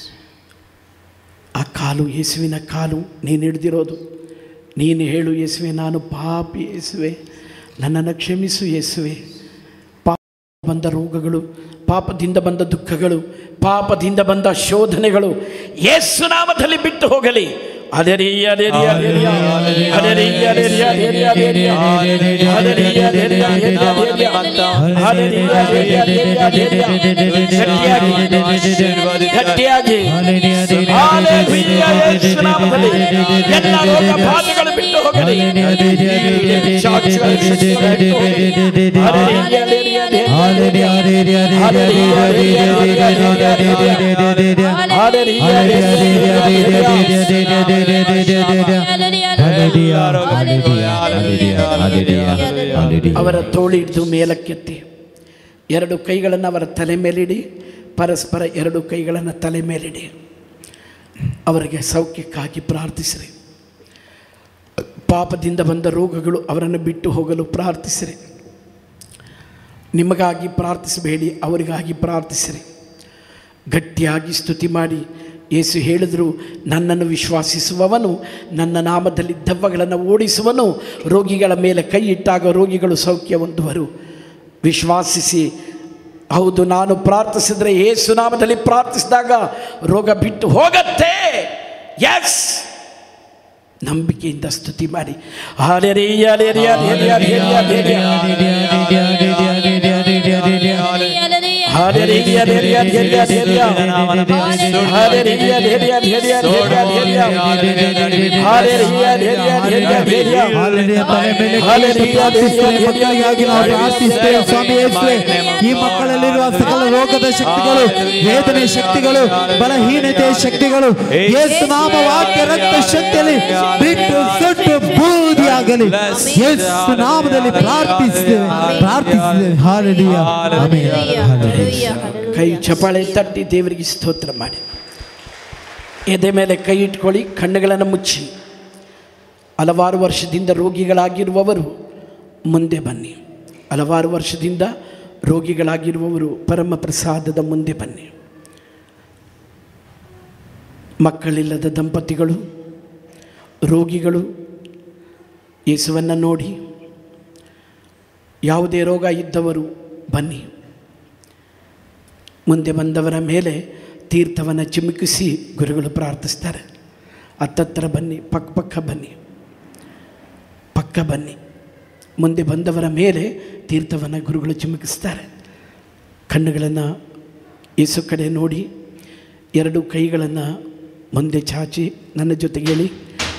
ಆ ಕಾಲು ಯೇಸುವಿನ ಕಾಲು ನೀನು ಹಿಡ್ದಿರೋದು ನೀನು ಹೇಳು ಯೇಸುವೆ ನಾನು ಪಾಪಿ ಯೇಸುವೆ ನನ್ನನ್ನು ಕ್ಷಮಿಸು ಯೇಸುವೆ ಪಾಪ ಬಂದ ರೋಗಗಳು ಪಾಪದಿಂದ ಬಂದ ದುಃಖಗಳು ಪಾಪದಿಂದ ಬಂದ ಶೋಧನೆಗಳು ಯೇಸು ನಾಮದಲ್ಲಿ ಬಿಟ್ಟು ಹೋಗಲಿ ಅಲೆರಿಯ ಅಲೆರಿಯ ಅಲೆರಿಯ ಅಲೆರಿಯ ಅಲೆರಿಯ ಅಲೆರಿಯ ಅಲೆರಿಯ ಅಲೆರಿಯ ಅಲೆರಿಯ ಅಲೆರಿಯ ಅಲೆರಿಯ ಅಲೆರಿಯ ಅಲೆರಿಯ ಅಲೆರಿಯ ಅಲೆರಿಯ ಗಟ್ಟಿಯಾಗಿ ಗಟ್ಟಿಯಾಗಿ ಹಾಲೆಲೂಯ, ಯೇಸು ನಾಮದಲ್ಲಿ ಎಲ್ಲ ರೋಗ ಬಾಧೆಗಳು ಬಿಟ್ಟು ಹೋಗಲಿ ಸಾಕ್ಷಿಗಳ ಶಕ್ತಿಗಳು ಬಿಟ್ಟು ಹೋಗಲಿ. ಅಲೆರಿಯ ಅಲೆರಿಯ ಅಲೆರಿಯ ಅವರ ತೋಳಿ ಹಿಡಿದು ಮೇಲಕ್ಕೆತ್ತಿ ಎರಡು ಕೈಗಳನ್ನು ಅವರ ತಲೆ ಮೇಲಿಡಿ ಪರಸ್ಪರ ಎರಡು ಕೈಗಳನ್ನು ತಲೆ ಮೇಲಿಡಿ ಅವರಿಗೆ ಸೌಖ್ಯಕ್ಕಾಗಿ ಪ್ರಾರ್ಥಿಸಿರಿ ಪಾಪದಿಂದ ಬಂದ ರೋಗಗಳು ಅವರನ್ನು ಬಿಟ್ಟು ಹೋಗಲು ಪ್ರಾರ್ಥಿಸಿರಿ ನಿಮಗಾಗಿ ಪ್ರಾರ್ಥಿಸಬೇಡಿ ಅವರಿಗಾಗಿ ಪ್ರಾರ್ಥಿಸಿರಿ ಗಟ್ಟಿಯಾಗಿ ಸ್ತುತಿ ಮಾಡಿ ಯೇಸು ಹೇಳಿದರು ನನ್ನನ್ನು ವಿಶ್ವಾಸಿಸುವವನು ನನ್ನ ನಾಮದಲ್ಲಿ ದೆವ್ವಗಳನ್ನು ಓಡಿಸುವನು ರೋಗಿಗಳ ಮೇಲೆ ಕೈ ಇಟ್ಟಾಗ ರೋಗಿಗಳು ಸೌಖ್ಯ ಹೊಂದುವರು ವಿಶ್ವಾಸಿಸಿ ಹೌದು ನಾನು ಪ್ರಾರ್ಥಿಸಿದರೆ ಯೇಸು ನಾಮದಲ್ಲಿ ಪ್ರಾರ್ಥಿಸಿದಾಗ ರೋಗ ಬಿಟ್ಟು ಹೋಗತ್ತೆ ಎಸ್ ನಂಬಿಕೆಯಿಂದ ಸ್ತುತಿ ಮಾಡಿ ಹಾಲೆರಿಯ ಅಲೆರಿಯ ಅಲೆರಿಯ ಅಲೆರಿಯ ಅಲೆರಿಯ ಹಾಲೆರಿಯ ಅಲೆರಿಯ ಅಲೆರಿಯ ಅಲೆರಿಯ ಹಾಲೆರಿಯ ಅಲೆರಿಯ ಅಲೆರಿಯ ಅಲೆರಿಯ ಅಲೆರಿಯ ಹಾಲೆರಿಯ ಅಲೆರಿಯ ಅಲೆರಿಯ ಅಲೆರಿಯ ಹಾಲೆರಿಯ ಅಲೆರಿಯ ಮಕ್ಕಳಿಗಾಗಿ ನಾವು ಪ್ರಾರ್ಥಿಸ್ತೇವೆ ಸ್ವಾಮಿ ಯೇಸುವೆ ಈ ಮಕ್ಕಳಲ್ಲಿರುವ ಸಕಲ ರೋಗದ ಶಕ್ತಿಗಳು ವೇದನೆ ಶಕ್ತಿಗಳು ಬಲಹೀನತೆಯ ಶಕ್ತಿಗಳು ಯೇಸು ನಾಮ ವಾಕ್ಯ ರಕ್ತ ಶಕ್ತಿಯಲ್ಲಿ ಬಿಟ್ಟು ಸುಟ್ಟು ಬೂದಿಯಾಗಲಿ ಯೇಸು ನಾಮದಲ್ಲಿ ಪ್ರಾರ್ಥಿಸ್ತೇವೆ ಪ್ರಾರ್ಥಿಸ್ತೇವೆ ಹಾಲೆಲೂಯ ಆಮೆನ್ ಹಾಲೆಲೂಯ ಕೈ ಚಪಾಳೆ ತಟ್ಟಿ ದೇವರಿಗೆ ಸ್ತೋತ್ರ ಮಾಡಿ ಎದೆ ಮೇಲೆ ಕೈ ಇಟ್ಕೊಳ್ಳಿ ಕಣ್ಣುಗಳನ್ನು ಮುಚ್ಚಿ ಹಲವಾರು ವರ್ಷದಿಂದ ರೋಗಿಗಳಾಗಿರುವವರು ಮುಂದೆ ಬನ್ನಿ ಹಲವಾರು ವರ್ಷದಿಂದ ರೋಗಿಗಳಾಗಿರುವವರು ಪರಮ ಪ್ರಸಾದದ ಮುಂದೆ ಬನ್ನಿ ಮಕ್ಕಳಿಲ್ಲದ ದಂಪತಿಗಳು ರೋಗಿಗಳು ಯೇಸುವನ್ನು ನೋಡಿ ಯಾವುದೇ ರೋಗ ಇದ್ದವರು ಬನ್ನಿ ಮುಂದೆ ಬಂದವರ ಮೇಲೆ ತೀರ್ಥವನ್ನು ಚಿಮುಕಿಸಿ ಗುರುಗಳು ಪ್ರಾರ್ಥಿಸ್ತಾರೆ ಹತ್ತತ್ರ ಬನ್ನಿ ಪಕ್ಕ ಪಕ್ಕ ಬನ್ನಿ ಪಕ್ಕ ಬನ್ನಿ ಮುಂದೆ ಬಂದವರ ಮೇಲೆ ತೀರ್ಥವನ್ನು ಗುರುಗಳು ಚಿಮುಕಿಸ್ತಾರೆ ಕಣ್ಣುಗಳನ್ನು ಯೇಸು ಕಡೆ ನೋಡಿ ಎರಡು ಕೈಗಳನ್ನು ಮುಂದೆ ಚಾಚಿ ನನ್ನ ಜೊತೆಗೆ ಹೇಳಿ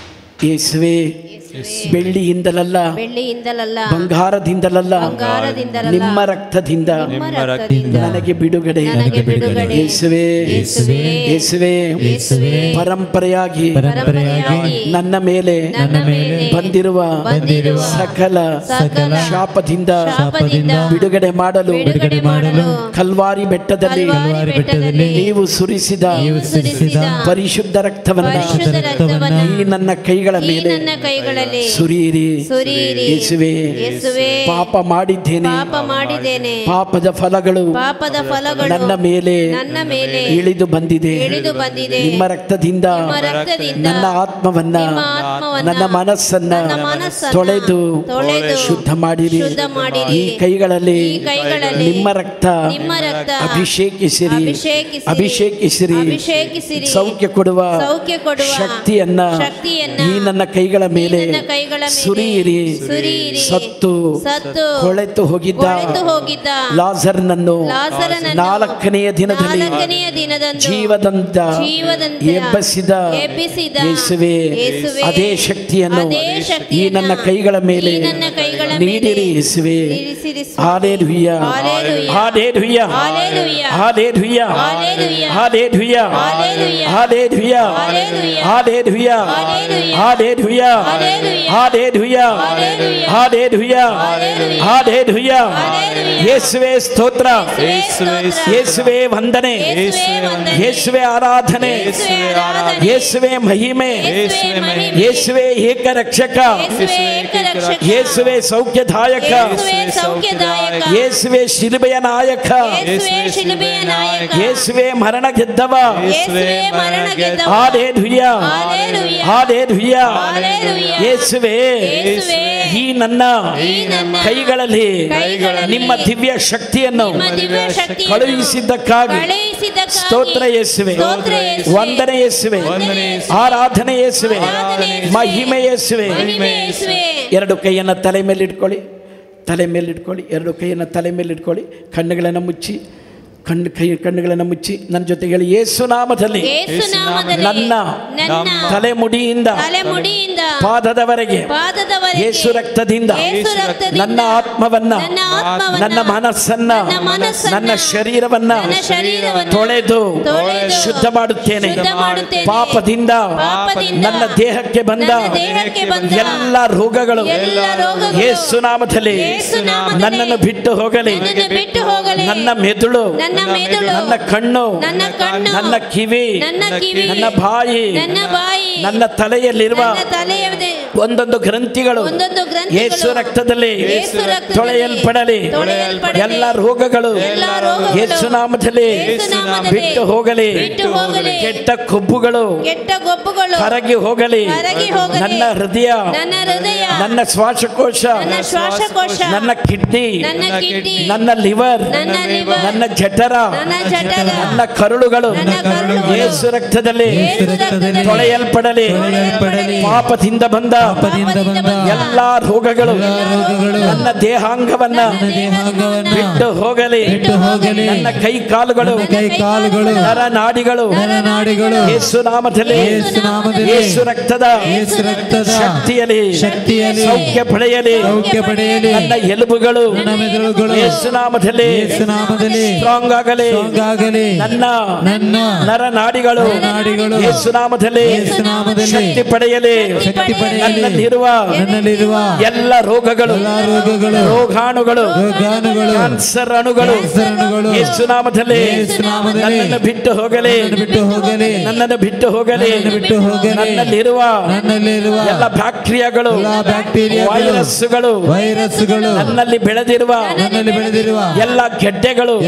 ಯೇಸುವೆ ಬೆಳ್ಳಿಯಿಂದಲಲ್ಲ ಬೆಳ್ಳಿಯಿಂದಲಲ್ಲ ಬಂಗಾರದಿಂದಲಲ್ಲ ಬಂಗಾರದಿಂದಲಲ್ಲ, ನಿಮ್ಮ ರಕ್ತದಿಂದ ನಿಮ್ಮ ರಕ್ತದಿಂದ ನನಗೆ ಬಿಡುಗಡೆ ನನಗೆ ಬಿಡುಗಡೆ. ಯೇಸುವೆ ಯೇಸುವೇ, ಯೇಸುವೆ ಯೇಸುವೇ, ಪರಂಪರೆಯಾಗಿ ಪರಂಪರೆಯಾಗಿ ನನ್ನ ಮೇಲೆ ನನ್ನ ಮೇಲೆ ಬಂದಿರುವ ಬಂದಿರುವ ಸಕಲ ಸಕಲ ಶಾಪದಿಂದ ಶಾಪದಿಂದ ಬಿಡುಗಡೆ ಮಾಡಲು ಬಿಡುಗಡೆ ಮಾಡಲು ಕಲ್ವಾರಿ ಬೆಟ್ಟದಲ್ಲಿ ಕಲ್ವಾರಿ ಬೆಟ್ಟದಲ್ಲಿ ನೀವು ಸುರಿಸಿದ ಸುರಿಸಿದ ಪರಿಶುದ್ಧ ರಕ್ತವನ್ನ ಪರಿಶುದ್ಧ ರಕ್ತವನ್ನು ಈ ನನ್ನ ಕೈಗಳ ಈ ಮೇಲೆ ನನ್ನ ಕೈಗಳಲ್ಲಿ ಸುರಿಯಿರಿ ಸುರಿಯಿರಿ. ಯೇಸುವೆ ಯೇಸುವೇ, ಪಾಪ ಮಾಡಿದ್ದೇನೆ ಪಾಪ ಮಾಡಿದ್ದೇನೆ ಪಾಪದ ಫಲಗಳು ಪಾಪದ ಫಲಗಳು ನನ್ನ ಮೇಲೆ ನನ್ನ ಮೇಲೆ ಇಳಿದು ಬಂದಿದೆ ಇಳಿದು ಬಂದಿದೆ ನಿಮ್ಮ ರಕ್ತದಿಂದ ನಿಮ್ಮ ರಕ್ತದಿಂದ ನನ್ನ ಆತ್ಮವನ್ನ ನಿಮ್ಮ ಆತ್ಮವನ್ನ ನನ್ನ ಮನಸ್ಸನ್ನ ನನ್ನ ಮನಸ್ಸನ್ನ ತೊಳೆದು ತೊಳೆದು ಶುದ್ಧ ಮಾಡಿರಿ ಶುದ್ಧ ಮಾಡಿರಿ. ಈ ಕೈಗಳಲ್ಲಿ ಈ ಕೈಗಳಲ್ಲಿ ನಿಮ್ಮ ರಕ್ತ ನಿಮ್ಮ ರಕ್ತ ಅಭಿಷೇಕಿಸಿರಿ ಅಭಿಷೇಕಿಸಿರಿ. ಅಭಿಷೇಕಿಸಿರಿ ಅಭಿಷೇಕಿಸಿರಿ. ಸೌಖ್ಯ ಕೊಡುವ ಸೌಖ್ಯ ಕೊಡುವ ಶಕ್ತಿಯನ್ನ ಶಕ್ತಿಯನ್ನ ಈ ನನ್ನ ಕೈಗಳ ಮೇಲೆ ನನ್ನ ಕೈಗಳ ಮೇಲೆ ಸುರಿಯಿರಿ ಸುರಿಯಿರಿ. ಸತ್ತು ಸತ್ತು ಕೊಳೆತು ಹೋಗಿದ್ದ ಕೊಳೆತು ಹೋಗಿದ್ದ ಲಾಜರ್ನನ್ನು ಲಾಜರನನ್ನು ನಾಲ್ಕನೆಯ ದಿನದಲ್ಲಿ ನಾಲ್ಕನೆಯ ದಿನದಂದು ಜೀವದಂತ ಜೀವದಂತ ಎಬ್ಬಸಿದ ಎಬ್ಬಿಸಿದ ಯೇಸುವೆ ಯೇಸುವೇ, ಅದೇ ಶಕ್ತಿಯನ್ನು ಅದೇ ಈ ಶಕ್ತಿಯನ್ನ ನನ್ನ ಕೈಗಳ ಮೇಲೆ ಈ ನನ್ನ ಕೈಗಳ ಮೇಲೆ ನೀಡಿರಿ ಯೇಸುವೆ ಇರಿಸಿರಿ ಸ್ವಾಮಿ. Hallelujah hallelujah. Hallelujah hallelujah. Hallelujah hallelujah. Hallelujah hallelujah. Hallelujah hallelujah. Hallelujah hallelujah. Hallelujah hallelujah. Hallelujah hallelujah. Hallelujah hallelujah. Hallelujah hallelujah. ಯೇಸುವೆ ಸ್ತೋತ್ರ ಯೇಸುವೇ ಸ್ತೋತ್ರ. ಯೇಸುವೆ ವಂದನೆ ಯೇಸುವೇ ವಂದನೆ. ಯೇಸುವೆ ಆರಾಧನೆ ಯೇಸುವೇ ಆರಾಧನೆ. ಯೇಸುವೆ ಮಹಿಮೆ ಯೇಸುವೇ ಮಹಿಮೆ. ಯೇಸುವೆ ಏಕರಕ್ಷಕ ಯೇಸುವೇ ಏಕರಕ್ಷಕ. ಯೇಸುವೆ ಸೌಖ್ಯದಾಯಕ ಯೇಸುವೇ ಸೌಖ್ಯದಾಯಕ. ಯೇಸುವೆ ಶಿಲುಬೆಯ ನಾಯಕ ಯೇಸುವೇ ಶಿಲುಬೆಯ ನಾಯಕ. ಯೇಸುವೆ ಮರಣ ಗೆದ್ದವ ಯೇಸುವೇ ಮರಣ ಗೆದ್ದವ. Hallelujah hallelujah. Hallelujah hallelujah. ಯೇಸುವೆ ಯೇಸುವೇ, ಈ ನನ್ನ ಈ ನನ್ನ ಕೈಗಳಲ್ಲಿ ಕೈಗಳಲ್ಲಿ ನಿಮ್ಮ ದಿವ್ಯ ಶಕ್ತಿಯನ್ನು ನಿಮ್ಮ ದಿವ್ಯ ಶಕ್ತಿಯನ್ನು ಕಳುಹಿಸಿದ್ದಕ್ಕಾಗಿ ಕಳುಹಿಸಿದ್ದಕ್ಕಾಗಿ ಸ್ತೋತ್ರ ಯೇಸುವೆ ಸ್ತೋತ್ರ ಯೇಸುವೆ. ವಂದನೆ ಯೇಸುವೆ ವಂದನೆ ಯೇಸುವೆ. ಆರಾಧನೆ ಯೇಸುವೆ ಆರಾಧನೆ ಯೇಸುವೆ. ಮಹಿಮೆ ಯೇಸುವೆ ಮಹಿಮೆ ಯೇಸುವೆ. ಎರಡು ಕೈಯನ್ನು ತಲೆ ಮೇಲೆ ಇಟ್ಕೊಳ್ಳಿ ತಲೆ ಮೇಲೆ ಇಟ್ಕೊಳ್ಳಿ ಎರಡು ಕೈಯನ್ನು ತಲೆ ಮೇಲೆ ಇಟ್ಕೊಳ್ಳಿ ಕಣ್ಣುಗಳನ್ನು ಮುಚ್ಚಿ ಕಣ್ಣು ಕೈ ಕಣ್ಣುಗಳನ್ನು ಮುಚ್ಚಿ ನನ್ನ ಜೊತೆಗೆ ಹೇಳಿ ಯೇಸು ನಾಮದಲ್ಲಿ ಯೇಸು ನಾಮದಲ್ಲಿ ನನ್ನ ನನ್ನ ತಲೆಮುಡಿಯಿಂದ ತಲೆಮುಡಿಯಿಂದ ಪಾದದವರೆಗೆ ಪಾದದವರೆಗೆ ಯೇಸು ರಕ್ತದಿಂದ ಯೇಸು ರಕ್ತದಿಂದ ನನ್ನ ಆತ್ಮವನ್ನ ನನ್ನ ಆತ್ಮವನ್ನ ನನ್ನ ಮನಸ್ಸನ್ನ ನನ್ನ ಮನಸ್ಸನ್ನ ನನ್ನ ಶರೀರವನ್ನ ನನ್ನ ಶರೀರವನ್ನು ತೊಳೆದು ತೊಳೆದು ಶುದ್ಧ ಮಾಡುತ್ತೇನೆ ಶುದ್ಧ ಮಾಡುತ್ತೇನೆ. ಪಾಪದಿಂದ ಪಾಪದಿಂದ ನನ್ನ ದೇಹಕ್ಕೆ ಬಂದ ನನ್ನ ದೇಹಕ್ಕೆ ಬಂದ ಎಲ್ಲ ರೋಗಗಳು ಎಲ್ಲ ರೋಗಗಳು ಯೇಸು ನಾಮದಲ್ಲಿ ಯೇಸು ನಾಮದಲ್ಲಿ ನನ್ನನ್ನು ಬಿಟ್ಟು ಹೋಗಲಿ ನನ್ನನ್ನು ಬಿಟ್ಟು ಹೋಗಲಿ ನನ್ನ ಮೆದುಳು ನನ್ನ ಮೆದುಳು ನನ್ನ ಕಣ್ಣು ನನ್ನ ಕಣ್ಣು ನನ್ನ ಕಿವಿ ನನ್ನ ಕಿವಿ ನನ್ನ ಬಾಯಿ ನನ್ನ ಬಾಯಿ ನನ್ನ ತಲೆಯಲ್ಲಿರುವ ನನ್ನ ತಲೆಯ ಒಂದೊಂದು ಗ್ರಂಥಿಗಳು ಒಂದೊಂದು ಗ್ರಂಥಿಗಳು ಯೇಸು ರಕ್ತದಲ್ಲಿ ಯೇಸು ರಕ್ತದಲ್ಲಿ ತೊಳೆಯಲ್ಪಡಲಿ ತೊಳೆಯಲ್ಪಡಲಿ. ಎಲ್ಲ ರೋಗಗಳು ಎಲ್ಲ ರೋಗಗಳು ಯೇಸು ನಾಮದಲ್ಲಿ ಯೇಸು ನಾಮದಲ್ಲಿ ಬಿಟ್ಟು ಹೋಗಲಿ ಬಿಟ್ಟು ಹೋಗಲಿ. ಕೆಟ್ಟ ಕೊಬ್ಬುಗಳು ಕೆಟ್ಟ ಗೊಬ್ಬುಗಳು ಕರಗಿ ಹೋಗಲಿ ಕರಗಿ ಹೋಗಲಿ. ನನ್ನ ಹೃದಯ ನನ್ನ ಹೃದಯ ನನ್ನ ಶ್ವಾಸಕೋಶ ನನ್ನ ಶ್ವಾಸಕೋಶ ನನ್ನ ಕಿಡ್ನಿ ನನ್ನ ಕಿಡ್ನಿ ನನ್ನ ಲಿವರ್ ನನ್ನ liver, ನನ್ನ ಜಠರ ನನ್ನ ಜಠರ ನನ್ನ ಕರುಳುಗಳು ನನ್ನ ಕರುಳುಗಳು ಯೇಸು ರಕ್ತದಲ್ಲಿ ಯೇಸು ರಕ್ತದಲ್ಲಿ ತೊಳೆಯಲ್ಪಡಲಿ ತೊಳೆಯಲ್ಪಡಲಿ. ಪಾಪದಿಂದ ಬಂದ ಪಾಪದಿಂದ ಬಂದ ಎಲ್ಲಾ ರೋಗಗಳು ಎಲ್ಲಾ ರೋಗಗಳು ನನ್ನ ದೇಹಾಂಗವನ್ನ ನನ್ನ ದೇಹಾಂಗವನ್ನ ಬಿಟ್ಟು ಹೋಗಲಿ ಬಿಟ್ಟು ಹೋಗಲಿ. ನನ್ನ ಕೈ ಕಾಲುಗಳು ನನ್ನ ಕೈ ಕಾಲುಗಳು ನರ ನಾಡಿಗಳು ನರನಾಡಿಗಳು ಯೇಸು ನಾಮದಲ್ಲಿ ಯೇಸು ನಾಮದಲ್ಲಿ ಯೇಸು ರಕ್ತದ ಯೇಸು ರಕ್ತದ ಶಕ್ತಿಯಲ್ಲಿ ಶಕ್ತಿಯಲ್ಲಿ ಸೌಖ್ಯ ಪಡೆಯಲಿ ಸೌಖ್ಯ ಪಡೆಯಲಿ ನನ್ನ ಎಲುಬುಗಳು ನನ್ನ ಮೆದುಳುಗಳು ಯೇಸು ನಾಮದಲ್ಲಿ ಯೇಸು ನಾಮದಲ್ಲಿ ಸ್ಟ್ರಾಂಗ್ ಆಗಲಿ ಸ್ಟ್ರಾಂಗ್ ಆಗಲಿ ನನ್ನ ನನ್ನ ನರನಾಡಿಗಳು ನರನಾಡಿಗಳು ಯೇಸು ನಾಮದಲ್ಲಿ ಯೇಸು ನಾಮದಲ್ಲಿ ಶಕ್ತಿ ಪಡೆಯಲಿ ಶಕ್ತಿ ಪಡೆಯಲಿ ನನ್ನಲ್ಲಿರುವ ನನ್ನಲ್ಲಿರುವ ಎಲ್ಲ ರೋಗಗಳು ಎಲ್ಲಾ ರೋಗಗಳು ರೋಗಾಣುಗಳು ರೋಗಾಣುಗಳು ಕ್ಯಾನ್ಸರ್ ಅಣುಗಳು ಕ್ಯಾನ್ಸರ್ ಅಣುಗಳು ಯೇಸು ನಾಮದಲ್ಲಿ ಯೇಸು ನಾಮದಲ್ಲಿ ನನ್ನನ್ನು ಬಿಟ್ಟು ಹೋಗಲಿ ನನ್ನನ್ನು ಬಿಟ್ಟು ಹೋಗಲಿ ನನ್ನನ್ನು ಬಿಟ್ಟು ಹೋಗಲಿ ನನ್ನನ್ನು ಬಿಟ್ಟು ಹೋಗಲಿ ನನ್ನಲ್ಲಿರುವ ನನ್ನಲ್ಲಿರುವ ಎಲ್ಲ ಬ್ಯಾಕ್ಟೀರಿಯಾಗಳು ಎಲ್ಲಾ ಬ್ಯಾಕ್ಟೀರಿಯಾಗಳು ವೈರಸ್ಗಳು ವೈರಸ್ಗಳು ನನ್ನಲ್ಲಿ ಬೆಳೆದಿರುವ ನನ್ನಲ್ಲಿ ಬೆಳೆದಿರುವ ಎಲ್ಲ ಗೆಡ್ಡೆಗಳು ಎಲ್ಲಾ ಗೆಡ್ಡೆಗಳು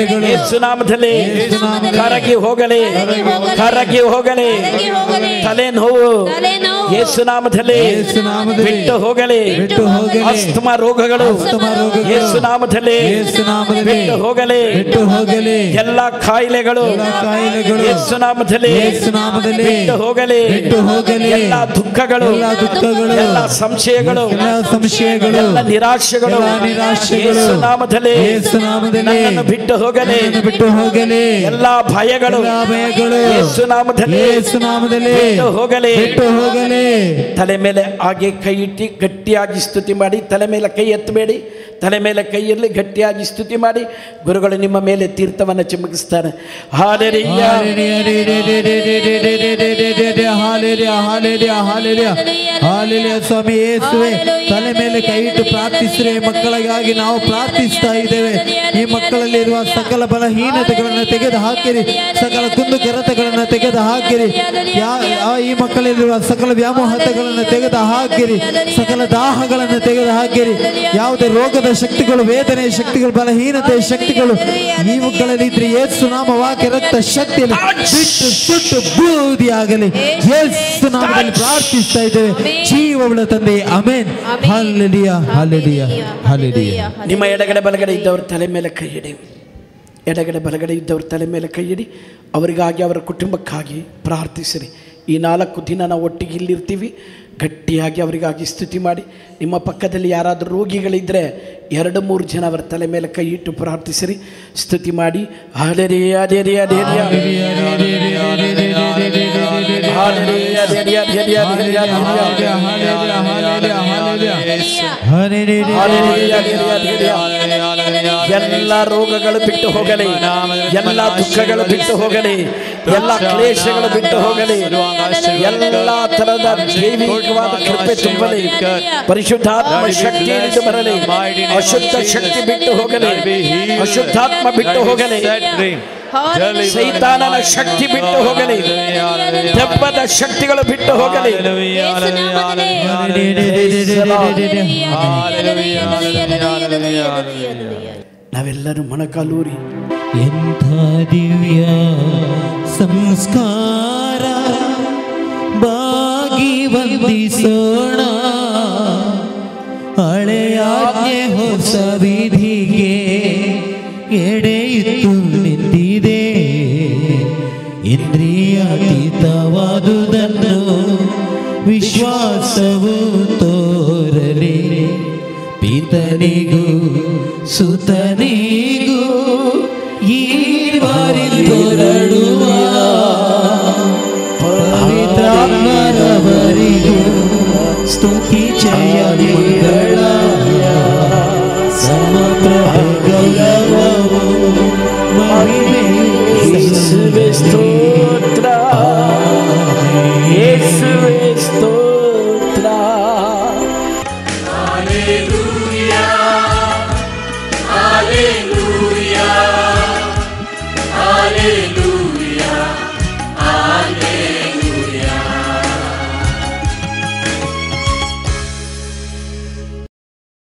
ಅಡೆತಡೆಗಳು ಯೇಸು ನಾಮದಲ್ಲಿ ಯೇಸು ನಾಮದಲ್ಲಿ ಕರಗಿ ಹೋಗಲಿ ಕರಗಿ ಹೋಗಲಿ. ಕರಗಿ ಹೋಗಲಿ ಕರಗಿ ಹೋಗಲಿ. ತಲೆನೋವು ತಲೆನೋವು. ಯೇಸು ನಾಮದಲ್ಲಿ ಯೇಸು ನಾಮದಲ್ಲಿ ಬಿಟ್ಟು ಹೋಗಲಿ ಬಿಟ್ಟು ಹೋಗಲಿ. ಅಸ್ತಮ ರೋಗಗಳು ಅಸ್ತಮ ರೋಗಗಳು. ಯೇಸು ನಾಮದಲ್ಲಿ ಯೇಸು ನಾಮದಲ್ಲಿ ಬಿಟ್ಟು ಹೋಗಲಿ ಬಿಟ್ಟು ಹೋಗಲಿ ಎಲ್ಲ ಕಾಯಿಲೆಗಳು ಎಲ್ಲ ಕಾಯಿಲೆಗಳು ಯೇಸು ನಾಮದಲ್ಲಿ ಯೇಸು ನಾಮದಲ್ಲಿ ಬಿಟ್ಟು ಹೋಗಲಿ ಬಿಟ್ಟು ಹೋಗಲಿ. ಎಲ್ಲ ದುಃಖಗಳು ಎಲ್ಲ ದುಃಖಗಳು ಎಲ್ಲ ಸಂಶಯಗಳು ಎಲ್ಲ ಸಂಶಯಗಳು ಎಲ್ಲ ನಿರಾಶೆಗಳು ಎಲ್ಲ ನಿರಾಶೆಗಳು ಯೇಸು ನಾಮದಲ್ಲಿ ಯೇಸು ನಾಮದಲ್ಲಿ ನನ್ನನ್ನು ಬಿಟ್ಟು ಹೋಗಲಿ ನನ್ನನ್ನು ಬಿಟ್ಟು ಹೋಗಲಿ ಎಲ್ಲ ಭಯಗಳು ಎಲ್ಲ ಭಯಗಳು ಯೇಸು ನಾಮದಲ್ಲಿ ಯೇಸು ನಾಮದಲ್ಲಿ ಬಿಟ್ಟು ಹೋಗಲಿ ಬಿಟ್ಟು ಹೋಗಲಿ ತಲೆ ಮೇಲೆ ಹಾಗೆ ಕೈ ಇಟ್ಟು ಗಟ್ಟಿಯಾಗಿ ಸ್ತುತಿ ಮಾಡಿ ತಲೆ ಮೇಲೆ ಕೈ ಎತ್ತಬೇಡಿ ತಲೆ ಮೇಲೆ ಕೈ ಇರಲಿ ಗಟ್ಟಿಯಾಗಿ ಸ್ತುತಿ ಮಾಡಿ ಗುರುಗಳು ನಿಮ್ಮ ಮೇಲೆ ತೀರ್ಥವನ್ನು ಚಿಮುಕಿಸ್ತಾರೆ ಹಾಲೆರಿಯ ಹಾಲೆಲಿಯ ಹಾಲೆಲಿಯ ಹಾಲೆಲಿಯ ಹಾಲೆಲಿಯ ಸ್ವಾಮಿ ಯೇಸುವೆ ತಲೆ ಮೇಲೆ ಕೈ ಇಟ್ಟು ಪ್ರಾರ್ಥಿಸಿರೆ ಮಕ್ಕಳಿಗಾಗಿ ನಾವು ಪ್ರಾರ್ಥಿಸ್ತಾ ಇದ್ದೇವೆ ಈ ಮಕ್ಕಳಲ್ಲಿರುವ ಸಕಲ ಬಲಹೀನತೆಗಳನ್ನು ತೆಗೆದು ಹಾಕಿರಿ ಸಕಲ ಕುಂದು ಕೊರತೆಗಳನ್ನು ತೆಗೆದು ಹಾಕಿರಿ ಯಾ- ಆ ಈ ಮಕ್ಕಳಲ್ಲಿರುವ ಸಕಲ ವ್ಯಾಮೋಹತೆಗಳನ್ನು ತೆಗೆದು ಹಾಕಿರಿ ಸಕಲ ದಾಹಗಳನ್ನು ತೆಗೆದು ಹಾಕಿರಿ ಯಾವುದೇ ರೋಗದ ಶಕ್ತಿಗಳು ವೇದನೆ ಶಕ್ತಿಗಳು ಬಲಹೀನತೆ ಶಕ್ತಿಗಳು ಈ ಮಕ್ಕಳಲ್ಲಿ ಇದ್ರೆ ಯೇಸು ನಾಮ ವಾಕ್ಯ ರಕ್ತ ಶಕ್ತಿಯಲ್ಲಿ ಬಿಟ್ಟು ಸುಟ್ಟು ಬೂದಿ ಆಗಲಿ ಯೇಸು ನಾಮದಲ್ಲಿ ಪ್ರಾರ್ಥಿಸ್ತಾ ಇದ್ದೇವೆ ಜೀವವುಳ್ಳ ತಂದೆ ಅಮೇನ್ ಹಾಲೆಲಿಯ ಹಾಲೆಲಿಯ ಹಾಲೆಲಿಯ ನಿಮ್ಮ ಎಡಗಡೆ ಬಲಗಡೆ ಇದ್ದವ್ರ ತಲೆ ಮೇಲೆ ಕೈ ಇಡಿ ಎಡಗಡೆ ಬಲಗಡೆ ಇದ್ದವ್ರ ತಲೆ ಮೇಲೆ ಕೈ ಇಡಿ ಅವರಿಗಾಗಿ ಅವರ ಕುಟುಂಬಕ್ಕಾಗಿ ಪ್ರಾರ್ಥಿಸಿರಿ ಈ ನಾಲ್ಕು ದಿನ ನಾವು ಒಟ್ಟಿಗೆ ಇಲ್ಲಿರ್ತೀವಿ ಗಟ್ಟಿಯಾಗಿ ಅವರಿಗಾಗಿ ಸ್ತುತಿ ಮಾಡಿ ನಿಮ್ಮ ಪಕ್ಕದಲ್ಲಿ ಯಾರಾದರೂ ರೋಗಿಗಳಿದ್ದರೆ ಎರಡು ಮೂರು ಜನ ಅವರ ತಲೆ ಮೇಲೆ ಕೈ ಇಟ್ಟು ಪ್ರಾರ್ಥಿಸಿರಿ ಸ್ತುತಿ ಮಾಡಿ ಹಾಲೆರಿ ಅದೇರಿ ಅದೇರಿ ಹಾಲೆರಿ ಅದೇರಿ ಅದೇರಿ ಅದೇರಿ ಅದೇರಿ ಎಲ್ಲ ರೋಗಗಳು ಬಿಟ್ಟು ಹೋಗಲಿ ಎಲ್ಲ ದುಃಖಗಳು ಬಿಟ್ಟು ಹೋಗಲಿ ಎಲ್ಲ ಕ್ಲೇಶಗಳು ಬಿಟ್ಟು ಹೋಗಲಿ ಎಲ್ಲ ತರದ ದೈವಿಕವಾದ ಕೃಪೆ ತುಂಬಲಿ ಪರಿಶುದ್ಧಾತ್ಮ ಶಕ್ತಿ ಇಳಿದು ಬರಲಿ ಅಶುದ್ಧ ಶಕ್ತಿ ಬಿಟ್ಟು ಹೋಗಲಿ ಅಶುದ್ಧಾತ್ಮ ಬಿಟ್ಟು ಹೋಗಲಿ ಸೈತಾನನ ಶಕ್ತಿ ಬಿಟ್ಟು ಹೋಗಲಿ ದೆಬ್ಬದ ಶಕ್ತಿಗಳು ಬಿಟ್ಟು ಹೋಗಲಿ ನಾವೆಲ್ಲರೂ ಮೊಣಕಾಲೂರಿ ಎಂಥ ದಿವ್ಯ ಸಂಸ್ಕಾರ ಬಾಗಿ ವಂದಿಸೋಣ ಹಳೆಯಾಜ್ಞೆ ಹೊಸ ವಿಧಿಗೆ ಎಡೆಯಿತ್ತು ನಿಂತಿದೆ ಇಂದ್ರಿಯಾತೀತವಾದುದನ್ನು ವಿಶ್ವಾಸವು ತೋರಲಿ ಪಿತನಿಗೂ ಸುತನಿಗೂ